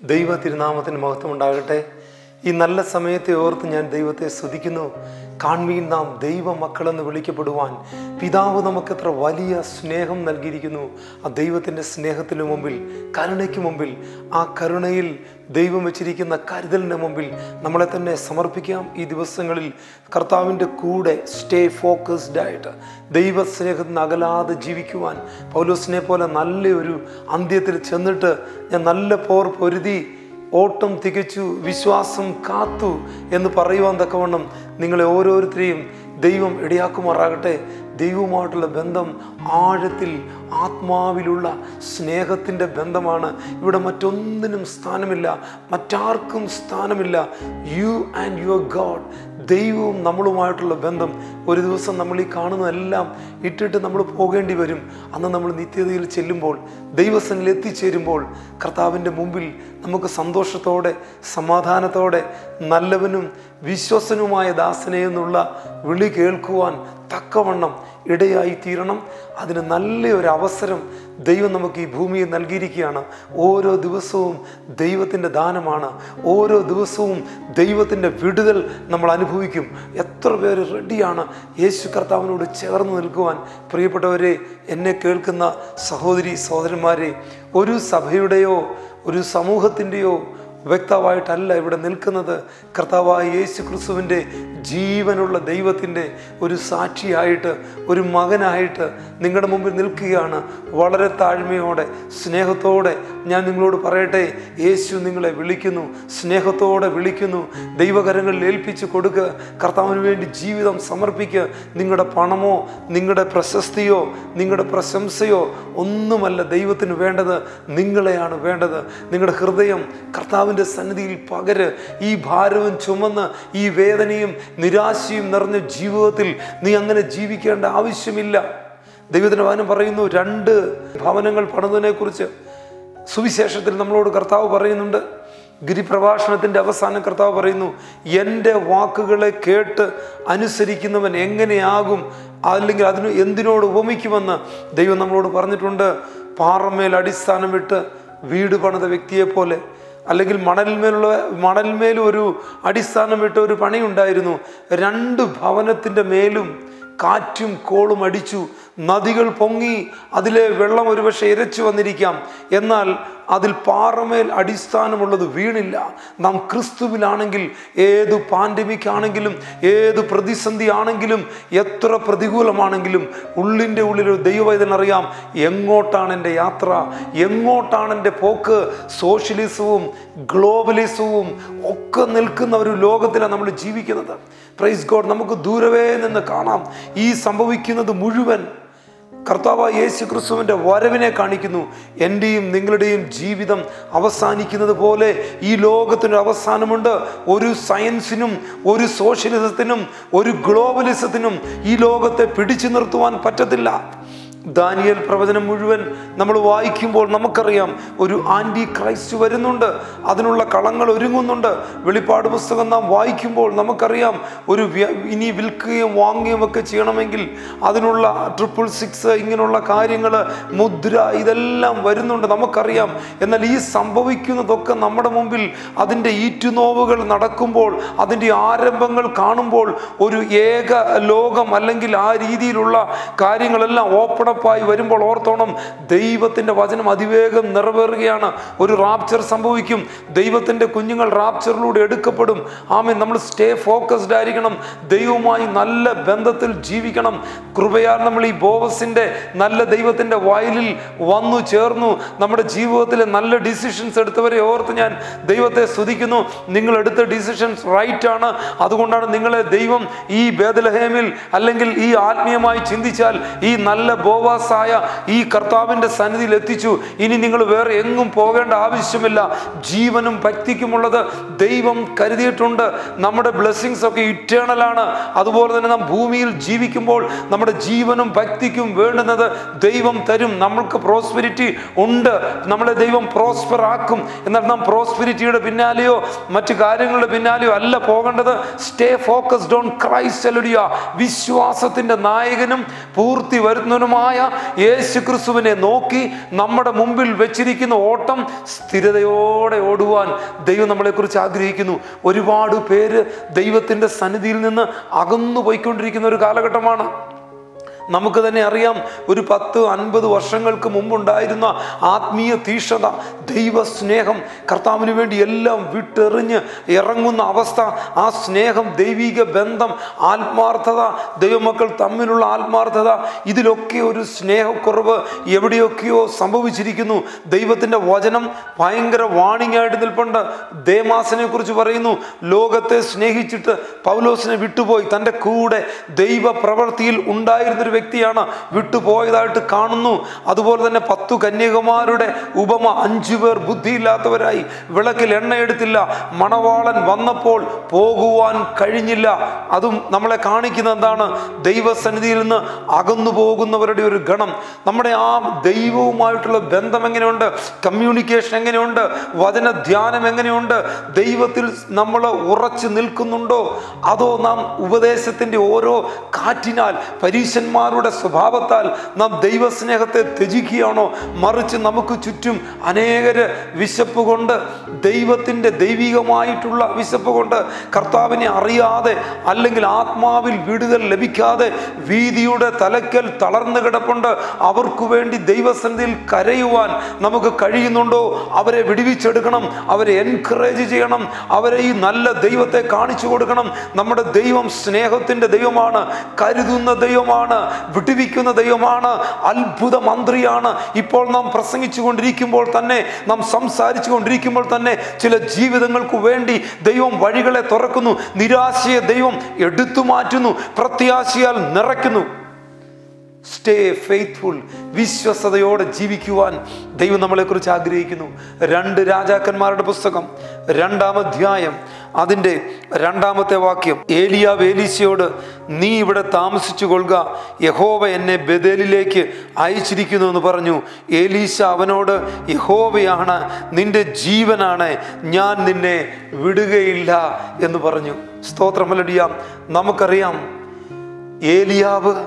ദൈവ തിരുനാമത്തിന് മഹത്വം ഉണ്ടാകട്ടെ ഈ നല്ല സമയത്തെ ഓർത്ത് ഞാൻ ദൈവത്തെ സ്തുതിക്കുന്നു കാൺമീൻ നാം ദൈവ മക്കളെന്ന് വിളിക്കപ്പെടുവാൻ പിതാവ് നമുക്കെത്ര വലിയ സ്നേഹം നൽകിയിരിക്കുന്നു ആ ദൈവത്തിൻ്റെ സ്നേഹത്തിന് മുമ്പിൽ കരുണയ്ക്ക് മുമ്പിൽ ആ കരുണയിൽ ദൈവം വെച്ചിരിക്കുന്ന കരുതലിന് മുമ്പിൽ നമ്മളെ തന്നെ സമർപ്പിക്കാം ഈ ദിവസങ്ങളിൽ കർത്താവിൻ്റെ കൂടെ സ്റ്റേ ഫോക്കസ്ഡ് ആയിട്ട് ദൈവസ്നേഹത്തിന് അകലാതെ ജീവിക്കുവാൻ പൗലോസിനെ പോലെ നല്ലൊരു അന്ത്യത്തിൽ ചെന്നിട്ട് ഞാൻ നല്ല പോർ പൊരുതി ഓട്ടം തികച്ചു വിശ്വാസം കാത്തു എന്ന് പറയുവാൻ തക്കവണ്ണം നിങ്ങളെ ഓരോരുത്തരെയും ദൈവം ഇടയാക്കുമാറാകട്ടെ ദൈവവുമായിട്ടുള്ള ബന്ധം ആഴത്തിൽ ആത്മാവിലുള്ള സ്നേഹത്തിൻ്റെ ബന്ധമാണ് ഇവിടെ മറ്റൊന്നിനും സ്ഥാനമില്ല മറ്റാർക്കും സ്ഥാനമില്ല യു ആൻഡ് യുവർ ഗോഡ് ദൈവവും നമ്മളുമായിട്ടുള്ള ബന്ധം ഒരു ദിവസം നമ്മൾ ഈ കാണുന്നതെല്ലാം ഇട്ടിട്ട് നമ്മൾ പോകേണ്ടി വരും അന്ന് നമ്മൾ നിത്യതയിൽ ചെല്ലുമ്പോൾ ദൈവസനിൽ എത്തിച്ചേരുമ്പോൾ കർത്താവിൻ്റെ മുമ്പിൽ നമുക്ക് സന്തോഷത്തോടെ സമാധാനത്തോടെ നല്ലവനും വിശ്വസനുമായ ദാസനെ എന്നുള്ള വിളി കേൾക്കുവാൻ തക്കവണ്ണം ഇടയായി തീരണം അതിന് നല്ലൊരു അവസരം ദൈവം നമുക്ക് ഈ ഭൂമിയെ നൽകിയിരിക്കുകയാണ് ഓരോ ദിവസവും ദൈവത്തിൻ്റെ ദാനമാണ് ഓരോ ദിവസവും ദൈവത്തിൻ്റെ വിടുതൽ നമ്മൾ അനുഭവിക്കും എത്ര പേര് റെഡിയാണ് യേശു കർത്താവിനോട് ചേർന്ന് നിൽക്കുവാൻ പ്രിയപ്പെട്ടവരെ എന്നെ കേൾക്കുന്ന സഹോദരി സഹോദരന്മാരെ ഒരു സഭയുടെയോ ഒരു സമൂഹത്തിൻ്റെയോ വ്യക്തമായിട്ടല്ല ഇവിടെ നിൽക്കുന്നത് കർത്താവായ യേശു ക്രിസ്തുവിൻ്റെ ജീവനുള്ള ദൈവത്തിൻ്റെ ഒരു സാക്ഷിയായിട്ട് ഒരു മകനായിട്ട് നിങ്ങളുടെ മുമ്പിൽ നിൽക്കുകയാണ് വളരെ താഴ്മയോടെ സ്നേഹത്തോടെ ഞാൻ നിങ്ങളോട് പറയട്ടെ യേശു നിങ്ങളെ വിളിക്കുന്നു സ്നേഹത്തോടെ വിളിക്കുന്നു ദൈവകരങ്ങളിൽ ഏൽപ്പിച്ച് കൊടുക്കുക കർത്താവിന് വേണ്ടി ജീവിതം സമർപ്പിക്കുക നിങ്ങളുടെ പണമോ നിങ്ങളുടെ പ്രശസ്തിയോ നിങ്ങളുടെ പ്രശംസയോ ഒന്നുമല്ല ദൈവത്തിന് വേണ്ടത് നിങ്ങളെയാണ് വേണ്ടത് നിങ്ങളുടെ ഹൃദയം കർത്താവിൻ്റെ സന്നിധിയിൽ പകര് ഈ ഭാരവും ചുമന്ന് ഈ വേദനയും നിരാശയും നിറഞ്ഞ ജീവിതത്തിൽ നീ അങ്ങനെ ജീവിക്കേണ്ട ആവശ്യമില്ല ദൈവത്തിൻ്റെ വചനം പറയുന്നു രണ്ട് ഭവനങ്ങൾ പണിതിനെ കുറിച്ച് സുവിശേഷത്തിൽ നമ്മളോട് കർത്താവ് പറയുന്നുണ്ട് ഗിരിപ്രഭാഷണത്തിൻ്റെ അവസാനം കർത്താവ് പറയുന്നു എൻ്റെ വാക്കുകളെ കേട്ട് അനുസരിക്കുന്നവൻ എങ്ങനെയാകും അല്ലെങ്കിൽ അതിന് എന്തിനോട് ഉപമിക്കുമെന്ന് ദൈവം നമ്മളോട് പറഞ്ഞിട്ടുണ്ട് പാറമേൽ അടിസ്ഥാനം വിട്ട് വീട് പണിത വ്യക്തിയെ പോലെ അല്ലെങ്കിൽ മണൽമേലുള്ള മണൽമേലും ഒരു അടിസ്ഥാനം വിട്ട ഒരു പണിയുണ്ടായിരുന്നു രണ്ട് ഭവനത്തിൻ്റെ മേലും കാറ്റും കോളും അടിച്ചു നദികൾ പൊങ്ങി അതിലെ വെള്ളം ഒരുപക്ഷെ ഇരച്ചു വന്നിരിക്കാം എന്നാൽ അതിൽ പാറമേൽ അടിസ്ഥാനമുള്ളത് വീണില്ല നാം ക്രിസ്തുവിലാണെങ്കിൽ ഏത് പാൻഡമിക് ആണെങ്കിലും ഏത് പ്രതിസന്ധി ആണെങ്കിലും എത്ര പ്രതികൂലമാണെങ്കിലും ഉള്ളിൻ്റെ ഉള്ളിൽ ഒരു ദൈവവേദനറിയാം എങ്ങോട്ടാണ് എൻ്റെ യാത്ര എങ്ങോട്ടാണ് എൻ്റെ പോക്ക് സോഷ്യലിസവും ഗ്ലോബലിസവും ഒക്കെ നിൽക്കുന്ന ഒരു ലോകത്തിലാണ് നമ്മൾ ജീവിക്കുന്നത് പ്രൈസ് ഗോഡ് നമുക്ക് ദൂരവേ നിന്ന് കാണാം ഈ സംഭവിക്കുന്നത് മുഴുവൻ കർത്താവ് യേശു ക്രിസ്തുവിൻ്റെ വരവിനെ കാണിക്കുന്നു എൻ്റെയും നിങ്ങളുടെയും ജീവിതം അവസാനിക്കുന്നത് പോലെ ഈ ലോകത്തിനൊരു അവസാനമുണ്ട് ഒരു സയൻസിനും ഒരു സോഷ്യലിസത്തിനും ഒരു ഗ്ലോബലിസത്തിനും ഈ ലോകത്തെ പിടിച്ചു നിർത്തുവാൻ പറ്റത്തില്ല ദാനിയൽ പ്രവചനം മുഴുവൻ നമ്മൾ വായിക്കുമ്പോൾ നമുക്കറിയാം ഒരു ആൻറ്റി ക്രൈസ്റ്റ് വരുന്നുണ്ട് അതിനുള്ള കളങ്ങൾ ഒരുങ്ങുന്നുണ്ട് വെളിപ്പാട് പുസ്തകം നാം വായിക്കുമ്പോൾ നമുക്കറിയാം ഒരു വ്യ- ഇനി വിൽക്കുകയും വാങ്ങുകയും ഒക്കെ ചെയ്യണമെങ്കിൽ അതിനുള്ള ട്രിപ്പിൾ സിക്സ് ഇങ്ങനെയുള്ള കാര്യങ്ങൾ മുദ്ര ഇതെല്ലാം വരുന്നുണ്ട് നമുക്കറിയാം എന്നാൽ ഈ സംഭവിക്കുന്നതൊക്കെ നമ്മുടെ മുമ്പിൽ അതിൻ്റെ ഈറ്റുനോവുകൾ നടക്കുമ്പോൾ അതിൻ്റെ ആരംഭങ്ങൾ കാണുമ്പോൾ ഒരു ഏക ലോകം അല്ലെങ്കിൽ ആ രീതിയിലുള്ള കാര്യങ്ങളെല്ലാം ഓപ്പൺ അപ്പായി വരുമ്പോൾ ഓർത്തോണം ദൈവത്തിൻ്റെ വചനം അതിവേഗം നിറവേറുകയാണ് ഒരു റാപ്ചർ സംഭവിക്കും ദൈവത്തിൻ്റെ കുഞ്ഞുങ്ങൾ റാപ്ചറിലൂടെ എടുക്കപ്പെടും ആമേ നമ്മൾ സ്റ്റേ ഫോക്കസ്ഡ് ആയിരിക്കണം ദൈവവുമായി നല്ല ബന്ധത്തിൽ ജീവിക്കണം കൃപയാൽ നമ്മൾ ഈ ബോവസിൻ്റെ നല്ല ദൈവത്തിൻ്റെ വയലിൽ വന്നു ചേർന്നു നമ്മുടെ ജീവിതത്തിലെ നല്ല ഡിസിഷൻസ് എടുത്തവരെ ഓർത്ത് ഞാൻ ദൈവത്തെ സ്തുതിക്കുന്നു നിങ്ങൾ എടുത്ത ഡിസിഷൻസ് റൈറ്റ് ആണ് അതുകൊണ്ടാണ് നിങ്ങളെ ദൈവം ഈ ബേദലഹേമിൽ അല്ലെങ്കിൽ ഈ ആത്മീയമായി ചിന്തിച്ചാൽ ഈ നല്ല ബോവാസായ ഈ കർത്താവിൻ്റെ സന്നിധിയിൽ എത്തിച്ചു ഇനി നിങ്ങൾ വേറെ എങ്ങും പോകേണ്ട ആവശ്യമില്ല ജീവനും ഭക്തിക്കുമുള്ളത് ദൈവം കരുതിയിട്ടുണ്ട് നമ്മുടെ ബ്ലെസ്സിങ്സ് ഒക്കെ ഇറ്റേണൽ ആണ് അതുപോലെ തന്നെ നാം ഭൂമിയിൽ ജീവിക്കുമ്പോൾ നമ്മുടെ ജീവനും ഭക്തിക്കും വേണ്ടുന്നത് ദൈവം തരും നമ്മൾക്ക് പ്രോസ്പെരിറ്റി ഉണ്ട് നമ്മളെ ദൈവം പ്രോസ്പെർ ആക്കും എന്നാൽ നാം പ്രോസ്പെരിറ്റിയുടെ പിന്നാലെയോ മറ്റു കാര്യങ്ങളുടെ പിന്നാലെയോ അല്ല പോകേണ്ടത് സ്റ്റേ ഫോക്കസ്ഡ് ഓൺ ക്രൈസ്റ്റ് വിശ്വാസത്തിന്റെ നായകനും പൂർത്തി വരുന്നവനുമായ കർത്താവായ യേശു ക്രിസ്തുവിനെ നോക്കി നമ്മുടെ മുമ്പിൽ വെച്ചിരിക്കുന്ന ഓട്ടം സ്ഥിരതയോടെ ഓടുവാൻ ദൈവം നമ്മളെക്കുറിച്ച് ആഗ്രഹിക്കുന്നു ഒരുപാട് പേര് ദൈവത്തിൻ്റെ സന്നിധിയിൽ നിന്ന് അകന്നു പോയിക്കൊണ്ടിരിക്കുന്ന ഒരു കാലഘട്ടമാണ് നമുക്ക് തന്നെ അറിയാം ഒരു പത്ത് അൻപത് വർഷങ്ങൾക്ക് മുമ്പുണ്ടായിരുന്ന ആത്മീയ തീക്ഷണത ദൈവസ്നേഹം കർത്താവിന് വേണ്ടി എല്ലാം വിട്ടെറിഞ്ഞ് ഇറങ്ങുന്ന അവസ്ഥ ആ സ്നേഹം ദൈവിക ബന്ധം ആത്മാർത്ഥത ദൈവമക്കൾ തമ്മിലുള്ള ആത്മാർത്ഥത ഇതിലൊക്കെ ഒരു സ്നേഹക്കുറവ് എവിടെയൊക്കെയോ സംഭവിച്ചിരിക്കുന്നു ദൈവത്തിൻ്റെ വചനം ഭയങ്കര വാണിംഗ് ആയിട്ട് നിൽപ്പുണ്ട് ദേമാസിനെ കുറിച്ച് പറയുന്നു ലോകത്തെ സ്നേഹിച്ചിട്ട് പൗലോസിനെ വിട്ടുപോയി തൻ്റെ കൂടെ ദൈവ പ്രവൃത്തിയിൽ ഉണ്ടായിരുന്നൊരു വ്യക്തിയാണ് വിട്ടുപോയതായിട്ട് കാണുന്നു അതുപോലെ തന്നെ പത്തു കന്യകുമാരുടെ ഉപമ അഞ്ചു പേർ ബുദ്ധിയില്ലാത്തവരായി വിളക്കിൽ എണ്ണയെടുത്തില്ല മണവാളൻ വന്നപ്പോൾ പോകുവാൻ കഴിഞ്ഞില്ല അതും നമ്മളെ കാണിക്കുന്ന എന്താണ് ദൈവസന്നിധിയിൽ നിന്ന് അകന്നു പോകുന്നവരുടെ ഒരു ഗണം നമ്മുടെ ആ ദൈവവുമായിട്ടുള്ള ബന്ധം എങ്ങനെയുണ്ട് കമ്മ്യൂണിക്കേഷൻ എങ്ങനെയുണ്ട് വചന ധ്യാനം എങ്ങനെയുണ്ട് ദൈവത്തിൽ നമ്മൾ ഉറച്ചു നിൽക്കുന്നുണ്ടോ അതോ നാം ഉപദേശത്തിൻ്റെ ഓരോ കാറ്റിനാൽ പരീശന്മാരുടെ സ്വഭാവത്താൽ നാം ദൈവസ്നേഹത്തെ ത്യജിക്കുകയാണോ മറിച്ച് നമുക്ക് ചുറ്റും അനേകര് വിശപ്പ് കൊണ്ട് ദൈവത്തിൻ്റെ ദൈവികമായിട്ടുള്ള വിശപ്പ് കൊണ്ട് കർത്താവിനെ അറിയാതെ അല്ലെങ്കിൽ ആത്മാവിൽ വിടുതൽ ലഭിക്കാതെ വീതിയുടെ തലക്കൽ തളർന്നു കിടപ്പുണ്ട് അവർക്ക് വേണ്ടി ദൈവസന്നിധിയിൽ കരയുവാൻ നമുക്ക് കഴിയുന്നുണ്ടോ അവരെ വിടുവിച്ചെടുക്കണം അവരെ എൻകറേജ് ചെയ്യണം അവരെ ഈ നല്ല ദൈവത്തെ കാണിച്ചു കൊടുക്കണം നമ്മുടെ ദൈവം സ്നേഹത്തിൻ്റെ ദൈവമാണ് കരുതുന്ന ദൈവമാണ് വിടുവിക്കുന്ന ദൈവമാണ് അത്ഭുത മന്ത്രിയാണ് ഇപ്പോൾ നാം പ്രസംഗിച്ചു കൊണ്ടിരിക്കുമ്പോൾ തന്നെ നാം സംസാരിച്ചു കൊണ്ടിരിക്കുമ്പോൾ തന്നെ ചില ജീവിതങ്ങൾക്ക് വേണ്ടി ദൈവം വഴികളെ തുറക്കുന്നു നിരാശയെ ദൈവം എടുത്തു മാറ്റുന്നു പ്രത്യാശയാൽ നിറയ്ക്കുന്നു സ്റ്റേ ഫെയ്ത്ത്ഫുൾ വിശ്വസതയോടെ ജീവിക്കുവാൻ ദൈവം നമ്മളെക്കുറിച്ച് ആഗ്രഹിക്കുന്നു രണ്ട് രാജാക്കന്മാരുടെ പുസ്തകം രണ്ടാം അധ്യായം അതിൻ്റെ രണ്ടാമത്തെ വാക്യം ഏലിയാവ് ഏലീശയോട് നീ ഇവിടെ താമസിച്ചു കൊള്ളുക യഹോവ എന്നെ ബദലിലേക്ക് അയച്ചിരിക്കുന്നു എന്ന് പറഞ്ഞു ഏലീശ അവനോട് യഹോവയാണ് നിന്റെ ജീവനാണ് ഞാൻ നിന്നെ വിടുകയില്ല എന്ന് പറഞ്ഞു സ്തോത്രമല്ലടിയാം നമുക്കറിയാം ഏലിയാവ്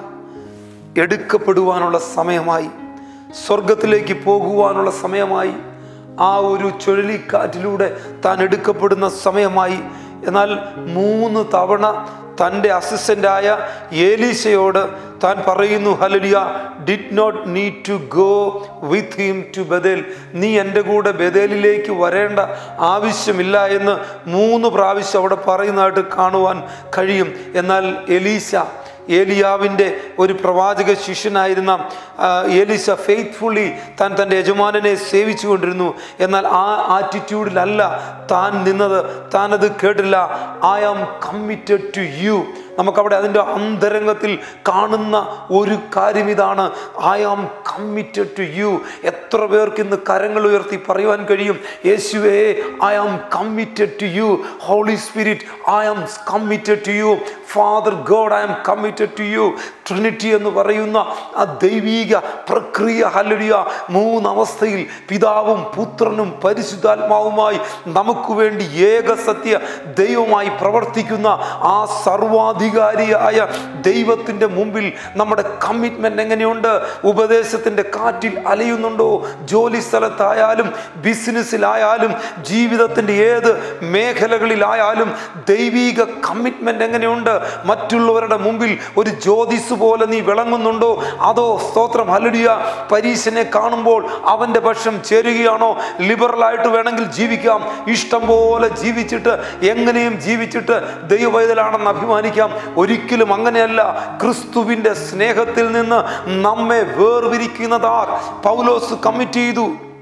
എടുക്കപ്പെടുവാനുള്ള സമയമായി സ്വർഗത്തിലേക്ക് പോകുവാനുള്ള സമയമായി ആ ഒരു ചുഴലിക്കാറ്റിലൂടെ താൻ എടുക്കപ്പെടുന്ന സമയമായി എന്നാൽ മൂന്ന് തവണ തൻ്റെ അസിസ്റ്റൻ്റായ ഏലീശയോട് താൻ പറയുന്നു ഹലലിയ did not need to go with him to Bethel നീ എൻ്റെ കൂടെ ബദേലിലേക്ക് വരേണ്ട ആവശ്യമില്ല എന്ന് മൂന്ന് പ്രാവശ്യം അവിടെ പറയുന്നതായിട്ട് കാണുവാൻ കഴിയും എന്നാൽ എലീശ ഏലിയാവിൻ്റെ ഒരു പ്രവാചക ശിഷ്യനായിരുന്ന ആ, ഏലീശ ഫെയ്ത്ത്ഫുള്ളി താൻ തൻ്റെ യജമാനനെ സേവിച്ചു കൊണ്ടിരുന്നു എന്നാൽ ആ ആറ്റിറ്റ്യൂഡിലല്ല താൻ നിന്നത് താൻ അത് കേട്ടില്ല I am committed to you നമുക്കവിടെ അതിൻ്റെ അന്തരംഗത്തിൽ കാണുന്ന ഒരു കാര്യം ഇതാണ് I am committed to you എത്ര പേർക്ക് ഇന്ന് കരങ്ങൾ ഉയർത്തി പറയുവാൻ കഴിയും യേശുവേ I am committed to you Holy Spirit I am committed to you Father God I am committed to you Trinity എന്ന് പറയുന്ന ആ ദൈവീക പ്രക്രിയ ഹല്ലടിയ മൂന്നവസ്ഥയിൽ പിതാവും പുത്രനും പരിശുദ്ധാത്മാവുമായി നമുക്ക് വേണ്ടി ഏകസത്യ ദൈവമായി പ്രവർത്തിക്കുന്ന ആ സർവാധികാരിയായ ദൈവത്തിൻ്റെ മുമ്പിൽ നമ്മുടെ കമ്മിറ്റ്മെൻ്റ് എങ്ങനെയുണ്ട് ഉപദേശത്തിൻ്റെ കാറ്റിൽ അലയുന്നുണ്ടോ ജോലി സ്ഥലത്തായാലും ബിസിനസ്സിലായാലും ജീവിതത്തിൻ്റെ ഏത് മേഖലകളിലായാലും ദൈവീക കമ്മിറ്റ്മെൻ്റ് എങ്ങനെയുണ്ട് മറ്റുള്ളവരുടെ മുമ്പിൽ ഒരു ജ്യോതിസ് പോലെ നീ വിളങ്ങുന്നുണ്ടോ അതോ സ്തോത്രം ഹലടിയ പരീശനെ കാണുമ്പോൾ അവൻ്റെ പക്ഷം ചേരുകയാണോ ലിബറലായിട്ട് വേണമെങ്കിൽ ജീവിക്കാം ഇഷ്ടം പോലെ ജീവിച്ചിട്ട് എങ്ങനെയും ജീവിച്ചിട്ട് ദൈവവൈതലാണെന്ന് അഭിമാനിക്കാം ഒരിക്കലും അങ്ങനെയല്ല ക്രിസ്തുവിൻ്റെ സ്നേഹത്തിൽ നിന്ന് നമ്മെ വേർതിരിക്കുന്നതാർ പൗലോസ് കമ്മിറ്റ് ചെയ്തു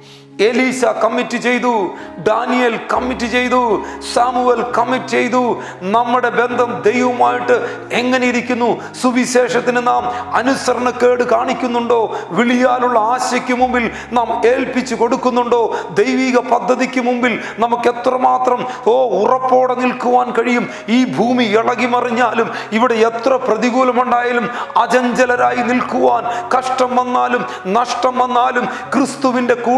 എലീസ കമ്മിറ്റ് ചെയ്തു ഡാനിയൽ കമ്മിറ്റ് ചെയ്തു സാമുവൽ കമ്മിറ്റ് ചെയ്തു നമ്മുടെ ബന്ധം ദൈവവുമായിട്ട് എങ്ങനെ ഇരിക്കുന്നു സുവിശേഷത്തിന് നാം അനുസരണക്കേട് കാണിക്കുന്നുണ്ടോ വിളിയാലുള്ള ആശയ്ക്ക് മുമ്പിൽ നാം ഏൽപ്പിച്ചു കൊടുക്കുന്നുണ്ടോ ദൈവിക പദ്ധതിക്ക് മുമ്പിൽ നമുക്ക് എത്രമാത്രം ഓ ഉറപ്പോടെ നിൽക്കുവാൻ കഴിയും ഈ ഭൂമി ഇളകി മറിഞ്ഞാലും ഇവിടെ എത്ര പ്രതികൂലമുണ്ടായാലും അചഞ്ചലരായി നിൽക്കുവാൻ കഷ്ടം വന്നാലും നഷ്ടം വന്നാലും ക്രിസ്തുവിൻ്റെ കൂടെ നിൽക്കുവാൻ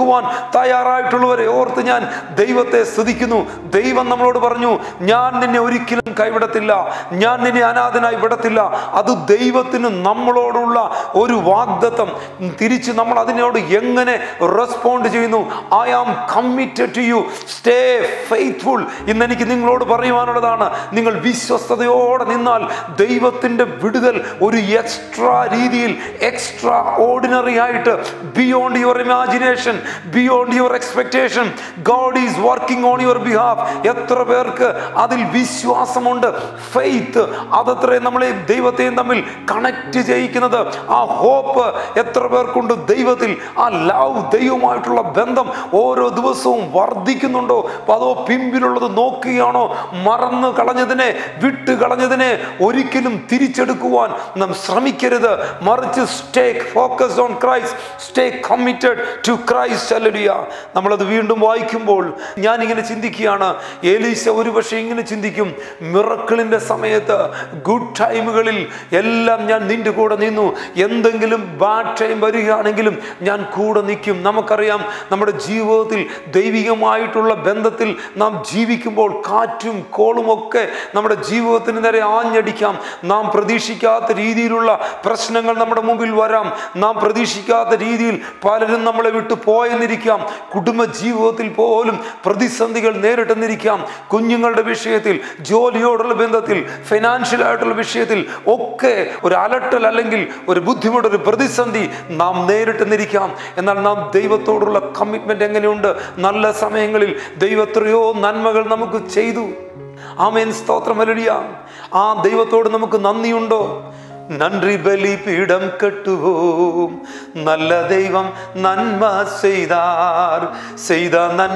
കൊടുക്കുവാൻ തയ്യാറായിട്ടുള്ളവരെ ഓർത്ത് ഞാൻ ദൈവത്തെ സ്തുതിക്കുന്നു ദൈവം നമ്മളോട് പറഞ്ഞു ഞാൻ നിന്നെ ഒരിക്കലും കൈവിടത്തില്ല ഞാൻ നിന്നെ അനാഥനായി വിടത്തില്ല അത് ദൈവത്തിന് നമ്മളോടുള്ള ഒരു വാഗ്ദത്തം തിരിച്ച് നമ്മൾ അതിനോട് എങ്ങനെ റെസ്പോണ്ട് ചെയ്യുന്നു I am committed to you stay faithful ഇന്ന് എനിക്ക് നിങ്ങളോട് പറയുവാനുള്ളതാണ് നിങ്ങൾ വിശ്വസ്തയോടെ നിന്നാൽ ദൈവത്തിൻ്റെ വിടുതൽ ഒരു എക്സ്ട്രാ രീതിയിൽ എക്സ്ട്രാ ഓർഡിനറി ആയിട്ട് beyond your imagination beyond your expectation God is working on your behalf എത്ര പേർക്ക് അതിൽ വിശ്വാസമുണ്ട് ഫെയ്ത്ത് അതത്രയും നമ്മളെ ദൈവത്തെയും തമ്മിൽ കണക്ട് ചെയ്യിക്കുന്നത് ആ ഹോപ്പ് എത്ര പേർക്കുണ്ട് ദൈവത്തിൽ ആ ലവ് ദൈവമായിട്ടുള്ള ബന്ധം ഓരോ ദിവസവും വർദ്ധിക്കുന്നുണ്ടോ അപ്പൊ അതോ പിമ്പിലുള്ളത് നോക്കുകയാണോ മറന്നു കളഞ്ഞതിനെ വിട്ട് കളഞ്ഞതിനെ ഒരിക്കലും തിരിച്ചെടുക്കുവാൻ നാം ശ്രമിക്കരുത് മറിച്ച് stay focus on Christ stay committed to Christ അല്ലലിയ നമ്മളത് വീണ്ടും വായിക്കുമ്പോൾ ഞാൻ ഇങ്ങനെ ചിന്തിക്കുകയാണ് ഏലീശ ഒരുപക്ഷെ ഇങ്ങനെ ചിന്തിക്കും മിറക്കിളിൻ്റെ സമയത്ത് ഗുഡ് ടൈമുകളിൽ എല്ലാം ഞാൻ നിന്റെ കൂടെ നിന്നു എന്തെങ്കിലും ബാഡ് ടൈം വരികയാണെങ്കിലും ഞാൻ കൂടെ നിൽക്കും നമുക്കറിയാം നമ്മുടെ ജീവിതത്തിൽ ദൈവികമായിട്ടുള്ള ബന്ധത്തിൽ നാം ജീവിക്കുമ്പോൾ കാറ്റും കോളും ഒക്കെ നമ്മുടെ ജീവിതത്തിന് നേരെ ആഞ്ഞടിക്കാം നാം പ്രതീക്ഷിക്കാത്ത രീതിയിലുള്ള പ്രശ്നങ്ങൾ നമ്മുടെ മുമ്പിൽ വരാം നാം പ്രതീക്ഷിക്കാത്ത രീതിയിൽ പലരും നമ്മളെ വിട്ടു പോയെന്നിരിക്കാം കുടുംബ ജീവിതത്തിൽ പോലും പ്രതിസന്ധികൾ നേരിട്ടെന്നിരിക്കാം കുഞ്ഞുങ്ങളുടെ വിഷയത്തിൽ ജോലിയോടുള്ള ബന്ധത്തിൽ ഫിനാൻഷ്യൽ ആയിട്ടുള്ള വിഷയത്തിൽ ഒക്കെ ഒരു അലട്ടൽ അല്ലെങ്കിൽ ഒരു ബുദ്ധിമുട്ട് ഒരു പ്രതിസന്ധി നാം നേരിട്ടെന്നിരിക്കാം എന്നാൽ നാം ദൈവത്തോടുള്ള കമ്മിറ്റ്മെന്റ് എങ്ങനെയുണ്ട് നല്ല സമയങ്ങളിൽ ദൈവത്രയോ നന്മകൾ നമുക്ക് ചെയ്തു ആമേൻ സ്തോത്രം അലടിയ ആ ദൈവത്തോട് നമുക്ക് നന്ദിയുണ്ടോ நன்றி பலி பீடம் கட்டுவோம் நல்ல தெய்வம் நன்மை செய்தார் செய்த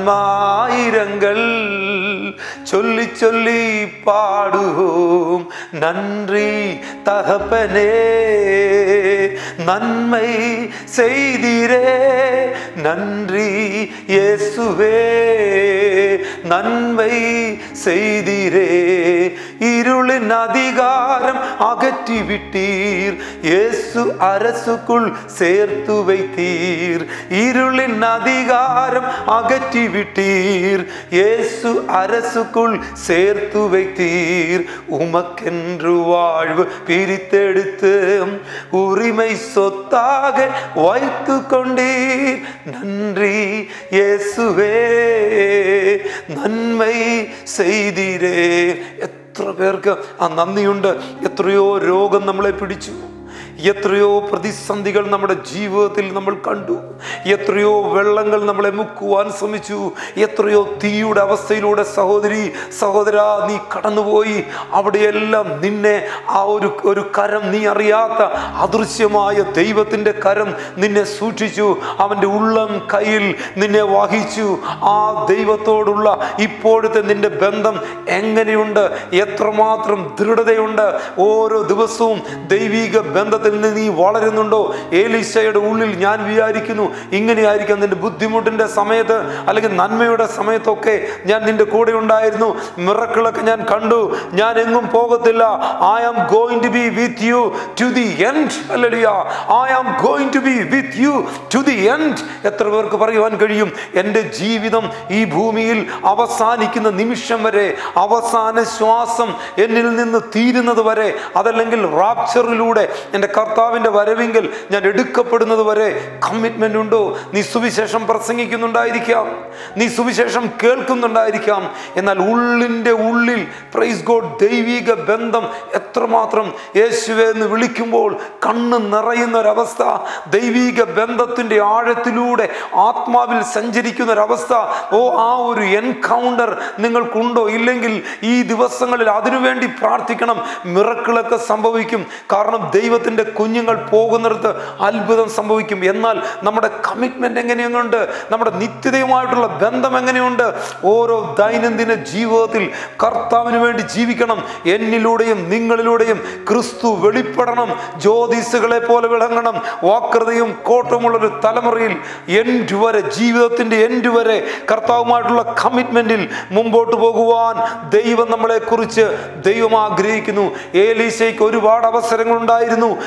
நன்மாயிரங்கள் சொல்லி சொல்லி பாடுவோம் நன்றி தகப்பனே நன்மை செய்தீரே நன்றி இயேசுவே நன்மை செய்தீரே இருளின் அதிகாரம் அகற்றி விட்டீர் இயேசு அரசுக்குள் சேர்த்து வைத்தீர் இருளின் அதிகாரம் அகற்றி விட்டீர் இயேசு அரசுக்குள் சேர்த்து வைத்தீர் உமக்கென்று வாழ்வு பிரித்தெடுத்து உரிமை சொத்தாக வைத்து கொண்டீர் நன்றி இயேசுவே നന്മൈ ചെയ്തീരേ എത്ര പേർക്ക് ആ നന്ദിയുണ്ട് എത്രയോ രോഗം നമ്മളെ പിടിച്ചു എത്രയോ പ്രതിസന്ധികൾ നമ്മുടെ ജീവിതത്തിൽ നമ്മൾ കണ്ടു എത്രയോ വെള്ളങ്ങൾ നമ്മളെ മുക്കുവാൻ ശ്രമിച്ചു എത്രയോ തീയുടെ അവസ്ഥയിലൂടെ സഹോദരി സഹോദര നീ കടന്നുപോയി അവിടെയെല്ലാം നിന്നെ ആ ഒരു ഒരു കരം നീ അറിയാത്ത അദൃശ്യമായ ദൈവത്തിൻ്റെ കരം നിന്നെ സൂക്ഷിച്ചു അവൻ്റെ ഉള്ളം കയ്യിൽ നിന്നെ വഹിച്ചു ആ ദൈവത്തോടുള്ള ഇപ്പോഴത്തെ നിന്റെ ബന്ധം എങ്ങനെയുണ്ട് എത്രമാത്രം ദൃഢതയുണ്ട് ഓരോ ദിവസവും ദൈവിക ബന്ധത്തിൽ നിന്ന് നീ വളരുന്നുണ്ടോ ഏലീശയുടെ ഉള്ളിൽ ഞാൻ വിചാരിക്കുന്നു ഇങ്ങനെയായിരിക്കും നിന്റെ ബുദ്ധിമുട്ടിന്റെ സമയത്ത് അല്ലെങ്കിൽ നന്മയുടെ സമയത്തൊക്കെ ഞാൻ നിന്റെ കൂടെ ഉണ്ടായിരുന്നു മിറക്കിളൊക്കെ ഞാൻ കണ്ടു ഞാൻ എങ്ങും പോകത്തില്ല I am going to be with you to the end അല്ലടിയ I am going to be with you to the end എത്ര പേർക്ക് പറയുവാൻ കഴിയും എൻ്റെ ജീവിതം ഈ ഭൂമിയിൽ അവസാനിക്കുന്ന നിമിഷം വരെ അവസാന ശ്വാസം എന്നിൽ നിന്ന് തീരുന്നത് വരെ അതല്ലെങ്കിൽ റാപ്ചറിലൂടെ എൻ്റെ കർത്താവിൻ്റെ വരവിങ്കിൽ ഞാൻ എടുക്കപ്പെടുന്നത് വരെ കമ്മിറ്റ്മെൻ്റ് ഉണ്ടോ നീ സുവിശേഷം പ്രസംഗിക്കുന്നുണ്ടായിരിക്കാം നീ സുവിശേഷം കേൾക്കുന്നുണ്ടായിരിക്കാം എന്നാൽ ഉള്ളിൻ്റെ ഉള്ളിൽ പ്രൈസ് ഗോഡ് ദൈവിക ബന്ധം എത്രമാത്രം യേശുവെ എന്ന് വിളിക്കുമ്പോൾ കണ്ണ് നിറയുന്ന ഒരവസ്ഥ ദൈവിക ബന്ധത്തിൻ്റെ ആഴത്തിലൂടെ ആത്മാവിൽ സഞ്ചരിക്കുന്ന ഒരവസ്ഥ ഓ ആ ഒരു എൻകൗണ്ടർ നിങ്ങൾക്കുണ്ടോ ഇല്ലെങ്കിൽ ഈ ദിവസങ്ങളിൽ അതിനുവേണ്ടി പ്രാർത്ഥിക്കണം മിറക്കിളൊക്കെ സംഭവിക്കും കാരണം ദൈവത്തിൻ്റെ കുഞ്ഞുങ്ങൾ പോകുന്നിടത്ത് അത്ഭുതം സംഭവിക്കും എന്നാൽ നമ്മുടെ കമ്മിറ്റ്മെന്റ് എങ്ങനെയുണ്ട് നമ്മുടെ നിത്യതയുമായിട്ടുള്ള ബന്ധം എങ്ങനെയുണ്ട് ഓരോ ദൈനംദിന ജീവിതത്തിൽ കർത്താവിന് വേണ്ടി ജീവിക്കണം എന്നിലൂടെയും നിങ്ങളിലൂടെയും ക്രിസ്തു വെളിപ്പെടണം ജ്യോതിസുകളെ പോലെ വിളങ്ങണം വാക്രതയും കോട്ടമുള്ളൊരു തലമുറയിൽ എൻഡ് വരെ ജീവിതത്തിൻ്റെ എൻഡ് വരെ കർത്താവുമായിട്ടുള്ള കമ്മിറ്റ്മെന്റിൽ മുമ്പോട്ട് പോകുവാൻ ദൈവം നമ്മളെ കുറിച്ച് ദൈവം ആഗ്രഹിക്കുന്നു ഏലീശയ്ക്ക് ഒരുപാട് അവസരങ്ങൾ ഉണ്ടായിരുന്നു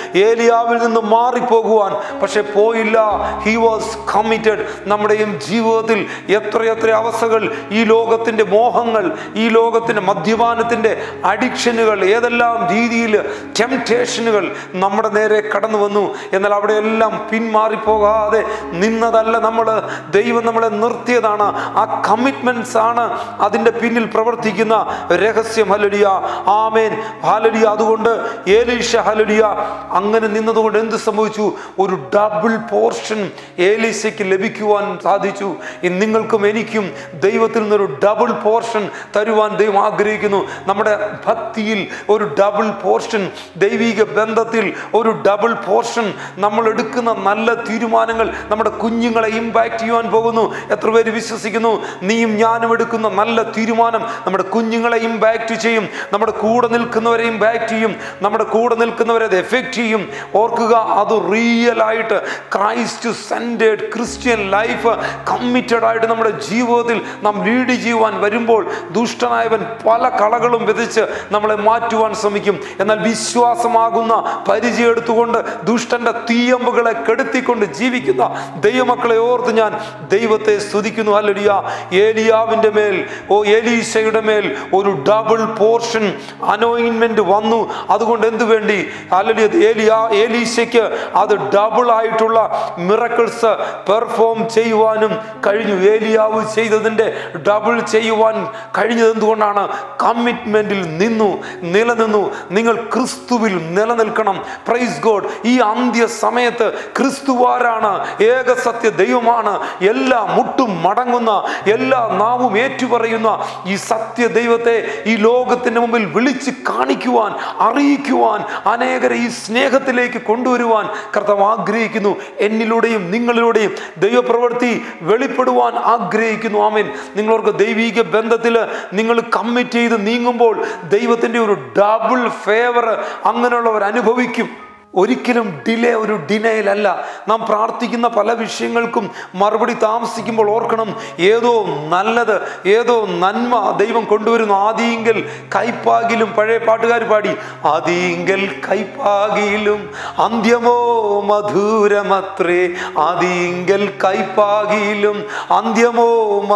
ഏലിയാവിൽ നിന്ന് മാറിപ്പോകുവാൻ പക്ഷെ പോയില്ല ഹി വാസ് കമ്മിറ്റഡ് നമ്മുടെയും ജീവിതത്തിൽ എത്രയെത്ര അവസ്ഥകൾ ഈ ലോകത്തിൻ്റെ മോഹങ്ങൾ ഈ ലോകത്തിൻ്റെ മദ്യപാനത്തിൻ്റെ അഡിക്ഷനുകൾ ഏതെല്ലാം രീതിയിൽ ടെംപ്റ്റേഷനുകൾ നമ്മുടെ നേരെ കടന്നു വന്നു എന്നാൽ അവിടെയെല്ലാം പിന്മാറിപ്പോകാതെ നിന്നതല്ല നമ്മൾ ദൈവം നമ്മളെ നിർത്തിയതാണ് ആ കമ്മിറ്റ്മെന്റ്സ് ആണ് അതിൻ്റെ പിന്നിൽ പ്രവർത്തിക്കുന്ന രഹസ്യം ഹലലിയ ആമേൻ ഹലലിയ അതുകൊണ്ട് ഏലീഷ ഹലലിയ അങ്ങനെ നിന്നതുകൊണ്ട് എന്ത് സംഭവിച്ചു ഒരു ഡബിൾ പോർഷൻ ഏലീശയ്ക്ക് ലഭിക്കുവാൻ സാധിച്ചു ഈ നിങ്ങൾക്കും എനിക്കും ദൈവത്തിൽ നിന്നൊരു ഡബിൾ പോർഷൻ തരുവാൻ ദൈവം ആഗ്രഹിക്കുന്നു നമ്മുടെ ഭക്തിയിൽ ഒരു ഡബിൾ പോർഷൻ ദൈവിക ബന്ധത്തിൽ ഒരു ഡബിൾ പോർഷൻ നമ്മൾ എടുക്കുന്ന നല്ല തീരുമാനങ്ങൾ നമ്മുടെ കുഞ്ഞുങ്ങളെ ഇമ്പാക്റ്റ് ചെയ്യുവാൻ പോകുന്നു എത്ര പേര് വിശ്വസിക്കുന്നു നീയും ഞാനും എടുക്കുന്ന നല്ല തീരുമാനം നമ്മുടെ കുഞ്ഞുങ്ങളെ ഇമ്പാക്റ്റ് ചെയ്യും നമ്മുടെ കൂടെ നിൽക്കുന്നവരെ ഇമ്പാക്റ്റ് ചെയ്യും നമ്മുടെ കൂടെ നിൽക്കുന്നവരെ അത് എഫക്റ്റ് ചെയ്യും ഓർക്കുക അത് റിയൽ ആയിട്ട് Christ centred Christian life committed ആയിട്ട് നമ്മുടെ ജീവിതത്തിൽ നാം ലീഡ് ചെയ്യുവാൻ വരുമ്പോൾ ദുഷ്ടനായവൻ പല കളകളും വിധിച്ച് നമ്മളെ മാറ്റുവാൻ ശ്രമിക്കും എന്നാൽ വിശ്വാസമാകുന്ന പരിചയം എടുത്തുകൊണ്ട് ദുഷ്ടന്റെ തീയമ്പുകളെ കെടുത്തിക്കൊണ്ട് ജീവിക്കുന്ന ദൈവമക്കളെ ഓർത്ത് ഞാൻ ദൈവത്തെ സ്തുതിക്കുന്നു അല്ലടിയ ഏലിയാവിൻ്റെ മേൽ ഓ ഏലീശയുടെ മേൽ ഒരു ഡബിൾ പോർഷൻ അനോയിൻമെന്റ് വന്നു അതുകൊണ്ട് എന്തു വേണ്ടി അല്ലടിയ ഏലിയ ഏലീശയ്ക്ക് അത് ഡബിൾ ആയിട്ടുള്ള മിറക്കിൾസ് പെർഫോം ചെയ്യുവാനും കഴിഞ്ഞു ഏലിയാവ് ചെയ്തതിൻ്റെ ഡബിൾ ചെയ്യുവാൻ കഴിഞ്ഞത് എന്തുകൊണ്ടാണ് കമ്മിറ്റ്മെന്റിൽ നിന്നു നിലനിന്നു നിങ്ങൾ ക്രിസ്തുവിൽ നിലനിൽക്കണം പ്രൈസ് ഗോഡ് ഈ അന്ത്യ സമയത്ത് ക്രിസ്തുവാരാണ് ഏക സത്യ ദൈവമാണ് എല്ലാ മുട്ടും മടങ്ങുന്ന എല്ലാ നാവും ഏറ്റുപറയുന്ന ഈ സത്യ ദൈവത്തെ ഈ ലോകത്തിന് മുമ്പിൽ വിളിച്ച് കാണിക്കുവാൻ അറിയിക്കുവാൻ അനേകരെ ഈ സ്നേഹത്തിലേക്ക് കൊണ്ടുവരുവാൻ കർത്താവ് ആഗ്രഹിക്കുന്നു എന്നിലൂടെയും നിങ്ങളിലൂടെയും ദൈവപ്രവൃത്തി വെളിപ്പെടുവാൻ ആഗ്രഹിക്കുന്നു ആമേൻ നിങ്ങളവർക്ക് ദൈവീക ബന്ധത്തിൽ നിങ്ങൾ കമ്മിറ്റ് ചെയ്ത് നീങ്ങുമ്പോൾ ദൈവത്തിൻ്റെ ഒരു ഡബിൾ ഫേവർ അങ്ങനെയുള്ളവർ അനുഭവിക്കും ഒരിക്കലും ഡിലേ ഒരു ഡിനയിലല്ല നാം പ്രാർത്ഥിക്കുന്ന പല വിഷയങ്ങൾക്കും മറുപടി താമസിക്കുമ്പോൾ ഓർക്കണം ഏതോ നല്ലത് ഏതോ നന്മ ദൈവം കൊണ്ടുവരുന്നു ആദിയെങ്കിൽ കൈപ്പാകിലും പഴയ പാട്ടുകാർ പാടി ആദിയെങ്കിൽ കൈപ്പാകിലും അന്ത്യമോ മധുരമത്രേ ആദിയെങ്കിൽ കൈപ്പാകിലും അന്ത്യമോ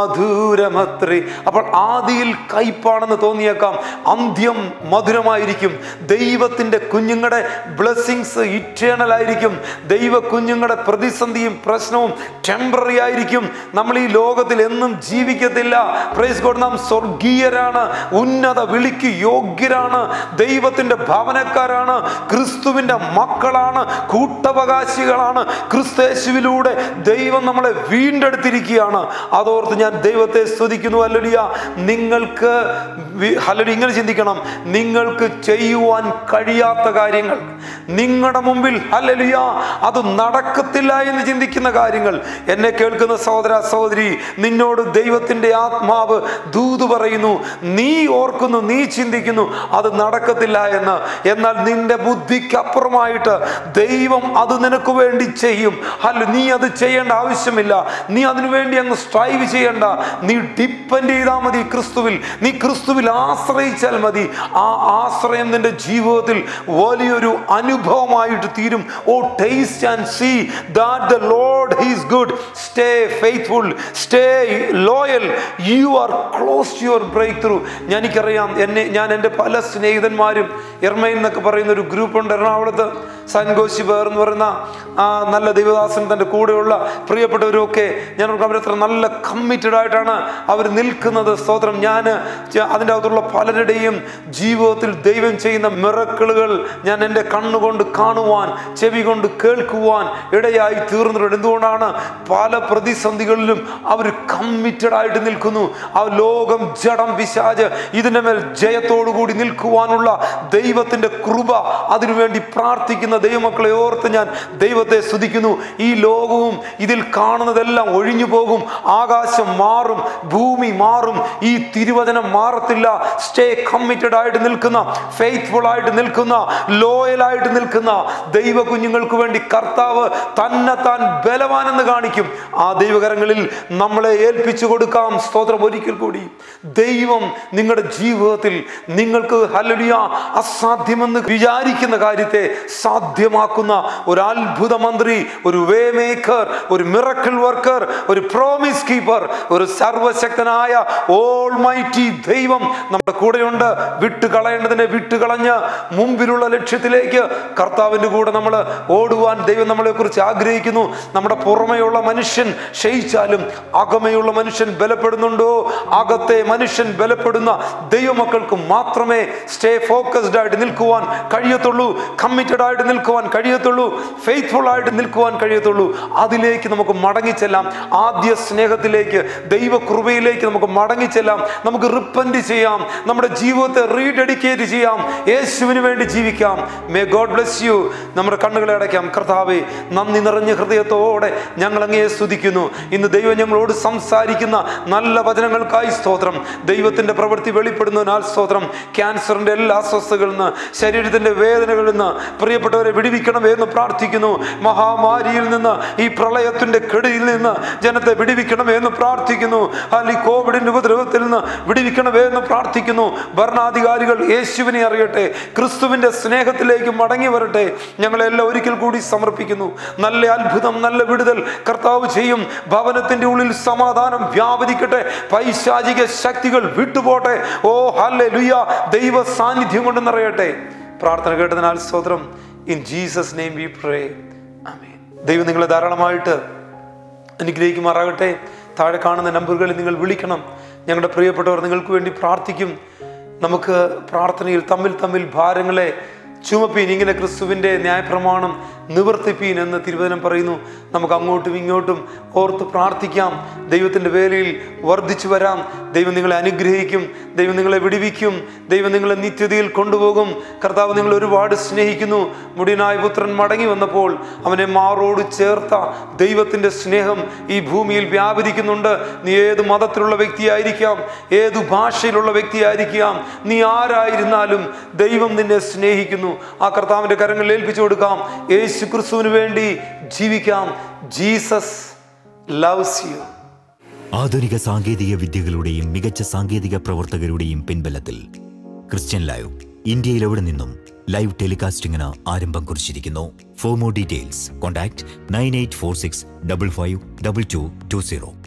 മധുരമത്രേ അപ്പോൾ ആദിയിൽ കൈപ്പാണെന്ന് തോന്നിയേക്കാം അന്ത്യം മധുരമായിരിക്കും ദൈവത്തിൻ്റെ കുഞ്ഞുങ്ങളുടെ ബ്ലെസ്സിങ്സ് ഇറ്റേണൽ ആയിരിക്കും ദൈവ കുഞ്ഞുങ്ങളുടെ പ്രതിസന്ധിയും പ്രശ്നവും ടെമ്പററി ആയിരിക്കും നമ്മൾ ഈ ലോകത്തിൽ എന്നും ജീവിക്കത്തില്ല പ്രൈസ് ഗോഡ് നാം സ്വർഗീയരാണ് ഉന്നത വിളിക്ക് യോഗ്യരാണ് ദൈവത്തിൻ്റെ ഭവനക്കാരാണ് ക്രിസ്തുവിൻ്റെ മക്കളാണ് കൂട്ടവകാശികളാണ് ക്രിസ്തേശുവിലൂടെ ദൈവം നമ്മളെ വീണ്ടെടുത്തിരിക്കുകയാണ് അതോർത്ത് ഞാൻ ദൈവത്തെ സ്തുതിക്കുന്നു അല്ലടിയ നിങ്ങൾക്ക് വി- ഹല്ലടി ഇങ്ങനെ ചിന്തിക്കണം നിങ്ങൾക്ക് ചെയ്യുവാൻ കഴിയാത്ത കാര്യങ്ങൾ നിങ്ങളുടെ മുമ്പിൽ ഹല്ലലിയ അത് നടക്കത്തില്ല എന്ന് ചിന്തിക്കുന്ന കാര്യങ്ങൾ എന്നെ കേൾക്കുന്ന സഹോദര സഹോദരി നിന്നോട് ദൈവത്തിൻ്റെ ആത്മാവ് ദൂത് പറയുന്നു നീ ഓർക്കുന്നു നീ ചിന്തിക്കുന്നു അത് നടക്കത്തില്ല എന്ന് എന്നാൽ നിന്റെ ബുദ്ധിക്കപ്പുറമായിട്ട് ദൈവം അത് നിനക്ക് വേണ്ടി ചെയ്യും അല്ല നീ അത് ചെയ്യേണ്ട ആവശ്യമില്ല നീ അതിനു വേണ്ടി അങ്ങ് സ്ട്രൈവ് ചെയ്യേണ്ട നീ ഡിപ്പെൻഡ് ചെയ്താൽ മതി ക്രിസ്തുവിൽ നീ ക്രിസ്തുവിൽ ആശ്രയിച്ചാൽ മതി ആ ആശ്രയം നിന്റെ ജീവിതത്തിൽ വലിയൊരു അനുഭവമായിട്ട് തീരും oh taste and see that the Lord he's good stay faithful stay loyal you are close to your breakthrough എനിക്കറിയാം എന്നെ ഞാൻ എൻ്റെ പല സ്നേഹിതന്മാരും എർമൈൻ എന്നൊക്കെ പറയുന്ന ഒരു ഗ്രൂപ്പ് ഉണ്ട് എറണാകുളത്ത് സൻഗോശി ബേർ എന്ന് പറയുന്ന ആ നല്ല ദൈവദാസൻ തൻ്റെ കൂടെയുള്ള പ്രിയപ്പെട്ടവരുമൊക്കെ ഞാൻ ഓർക്കും അവരത്ര നല്ല കമ്മിറ്റഡ് ആയിട്ടാണ് അവർ നിൽക്കുന്നത് സ്തോത്രം ഞാൻ അതിൻ്റെ അകത്തുള്ള പലരുടെയും ജീവിതത്തിൽ ദൈവം ചെയ്യുന്ന മിറക്കിളുകൾ ഞാൻ എൻ്റെ കണ്ണുകൊണ്ട് കാണുവാൻ ചെവി കൊണ്ട് കേൾക്കുവാൻ ഇടയായി തീർന്നിട്ടുണ്ട് എന്തുകൊണ്ടാണ് പല പ്രതിസന്ധികളിലും അവർ കമ്മിറ്റഡ് ആയിട്ട് നിൽക്കുന്നു ആ ലോകം ജഡം പിശാജ് ഇതിൻ്റെ മേൽ ജയത്തോടു കൂടി നിൽക്കുവാനുള്ള ദൈവത്തിൻ്റെ കൃപ അതിനുവേണ്ടി പ്രാർത്ഥിക്കുന്ന ദൈവമക്കളെ ഓർത്ത് ഞാൻ ദൈവത്തെ സ്തുതിക്കുന്നു ഈ ലോകവും ഇതിൽ കാണുന്നതെല്ലാം ഒഴിഞ്ഞു പോകും ആകാശം മാറും ഭൂമി മാറും ഈ തിരുവചനം മാറത്തില്ല പാടില്ല സ്റ്റേ കമ്മിറ്റഡ് ആയിട്ട് നിൽക്കുന്ന ഫെയ്ത്ത്ഫുൾ ആയിട്ട് നിൽക്കുന്ന ലോയൽ ആയിട്ട് നിൽക്കുന്ന ദൈവ കുഞ്ഞുങ്ങൾക്ക് വേണ്ടി കർത്താവ് തന്നെ താൻ ബലവാനെന്ന് കാണിക്കും ആ ദൈവകരങ്ങളിൽ നമ്മളെ ഏൽപ്പിച്ചു കൊടുക്കാം സ്തോത്രം ഒരിക്കൽ കൂടി ദൈവം നിങ്ങളുടെ ജീവിതത്തിൽ നിങ്ങൾക്ക് ഹല്ലേലൂയ അസാധ്യമെന്ന് വിചാരിക്കുന്ന കാര്യത്തെ സാധ്യമാക്കുന്ന ഒരു അത്ഭുത മന്ത്രി ഒരു വേ മേക്കർ ഒരു മിറക്കിൾ വർക്കർ ഒരു പ്രോമിസ് കീപ്പർ ഒരു സർവശക്തനായ ഓൾ മൈറ്റി ദൈവം നമ്മുടെ കൂടെയുണ്ട് വിട്ട് കളയേണ്ടതിനെ വിട്ട് കളഞ്ഞ് മുമ്പിലുള്ള ലക്ഷ്യത്തിലേക്ക് കർത്താവിൻ്റെ കൂടെ നമ്മൾ ഓടുവാൻ ദൈവം നമ്മളെ കുറിച്ച് ആഗ്രഹിക്കുന്നു നമ്മുടെ പുറമെയുള്ള മനുഷ്യൻ ക്ഷയിച്ചാലും അകമയുള്ള മനുഷ്യൻ ബലപ്പെടുന്നുണ്ടോ അകത്തെ മനുഷ്യൻ ബലപ്പെടുന്ന ദൈവമക്കൾക്ക് മാത്രമേ സ്റ്റേ ഫോക്കസ്ഡ് ആയിട്ട് നിൽക്കുവാൻ കഴിയത്തുള്ളൂ കമ്മിറ്റഡ് ആയിട്ട് നിൽക്കുവാൻ കഴിയത്തുള്ളൂ ഫെയ്ത്ത്ഫുൾ ആയിട്ട് നിൽക്കുവാൻ കഴിയത്തുള്ളൂ അതിലേക്ക് നമുക്ക് മടങ്ങിച്ചെല്ലാം ആദ്യ സ്നേഹത്തിലേക്ക് ദൈവകൃപയിലേക്ക് നമുക്ക് മടങ്ങിച്ചെല്ലാം നമുക്ക് റിപ്പൻറ്റ് ചെയ്യാം നമ്മുടെ ജീവിതത്തെ റീഡെഡിക്കേറ്റ് ചെയ്യാം യേശുവിന് വേണ്ടി ജീവിക്കാം മേ ഗോഡ് ബ്ലെസ് യു നമ്മുടെ കണ്ണുകളെ അടയ്ക്കാം കർത്താവെ നന്ദി നിറഞ്ഞ ഹൃദയത്തോടെ ഞങ്ങൾ അങ്ങയെ സ്തുതിക്കുന്നു ഇന്ന് ദൈവം ഞങ്ങളോട് സംസാരിക്കുന്ന നല്ല വചനങ്ങൾക്കായി സ്തോത്രം ദൈവത്തിന്റെ പ്രവൃത്തി വെളിപ്പെടുന്നതിനാൽ സ്തോത്രം ക്യാൻസറിന്റെ എല്ലാ അസ്വസ്ഥകളിൽ നിന്ന് ശരീരത്തിന്റെ വേദനകളിൽ നിന്ന് പ്രിയപ്പെട്ടവരെ വിടിവിക്കണമേ എന്ന് പ്രാർത്ഥിക്കുന്നു മഹാമാരിയിൽ നിന്ന് ഈ പ്രളയത്തിന്റെ കെടിയിൽ നിന്ന് ജനത്തെ വിടിവിക്കണമേ എന്ന് പ്രാർത്ഥിക്കുന്നു അല്ലെ കോവിഡിന്റെ ഉപദ്രവത്തിൽ നിന്ന് വിടിവിക്കണമേ എന്ന് പ്രാർത്ഥിക്കുന്നു ഭരണാധികാരികൾ യേശുവിനെ അറിയട്ടെ ക്രിസ്തുവിന്റെ സ്നേഹത്തിലേക്ക് മടങ്ങി വരട്ടെ ഞങ്ങളെല്ലാം ഒരിക്കൽ കൂടി സമർപ്പിക്കുന്നു നല്ല അത്ഭുതം നല്ല വിടുതൽ കർത്താവ് ചെയ്യും ഭവനത്തിന്റെ ഉള്ളിൽ സമാധാനം വ്യാപരിക്കട്ടെ പൈശാചിക ശക്തികൾ വിട്ടുപോട്ടെ ഓ ഹല്ലെ ലുയ ദൈവ സാന്നിധ്യം കൊണ്ട് നിറയട്ടെ പ്രാർത്ഥന കേട്ടതിനാൽ സ്തോത്രം in Jesus name we pray amen ദൈവം നിങ്ങളെ ധാരാളമായിട്ട് അനുഗ്രഹിക്കുമാറാകട്ടെ താഴെ കാണുന്ന നമ്പറുകളിൽ നിങ്ങൾ വിളിക്കണം ഞങ്ങളുടെ പ്രിയപ്പെട്ടവർ നിങ്ങൾക്ക് വേണ്ടി പ്രാർത്ഥിക്കും നമുക്ക് പ്രാർത്ഥനയിൽ തമ്മിൽ തമ്മിൽ ഭാരങ്ങളെ ചുമപ്പീൻ ഇങ്ങനെ ക്രിസ്തുവിൻ്റെ ന്യായപ്രമാണം നിവർത്തിപ്പീൻ എന്ന് തിരുവചനം പറയുന്നു നമുക്ക് അങ്ങോട്ടും ഇങ്ങോട്ടും ഓർത്ത് പ്രാർത്ഥിക്കാം ദൈവത്തിൻ്റെ വേലയിൽ വർദ്ധിച്ചു വരാം ദൈവം നിങ്ങളെ അനുഗ്രഹിക്കും ദൈവം നിങ്ങളെ വിടിവിക്കും ദൈവം നിങ്ങളെ നിത്യതയിൽ കൊണ്ടുപോകും കർത്താവ് നിങ്ങളെ ഒരുപാട് സ്നേഹിക്കുന്നു മുടിയനായ പുത്രൻ മടങ്ങി വന്നപ്പോൾ അവനെ മാറോട് ചേർത്ത ദൈവത്തിൻ്റെ സ്നേഹം ഈ ഭൂമിയിൽ വ്യാപരിക്കുന്നുണ്ട് നീ ഏത് മതത്തിലുള്ള വ്യക്തിയായിരിക്കാം ഏത് ഭാഷയിലുള്ള വ്യക്തിയായിരിക്കാം നീ ആരായിരുന്നാലും ദൈവം നിന്നെ സ്നേഹിക്കുന്നു ആ കർത്താവിൻ്റെ കരങ്ങളിൽ ഏൽപ്പിച്ചു കൊടുക്കാം യേശു ക്രിസ്തുവിന് വേണ്ടി ജീവിക്കാം ജീസസ് ലവ്സ് യു ആധുനിക സാങ്കേതിക വിദ്യകളുടെയും മികച്ച സാങ്കേതിക പ്രവർത്തകരുടെയും പിൻബലത്തിൽ ക്രിസ്ത്യൻ ലൈവ് ഇന്ത്യയിൽ എവിടെ നിന്നും ലൈവ് ടെലികാസ്റ്റിംഗിന് ആരംഭം കുറിച്ചിരിക്കുന്നു for more details contact nine eight four six double five double two two zero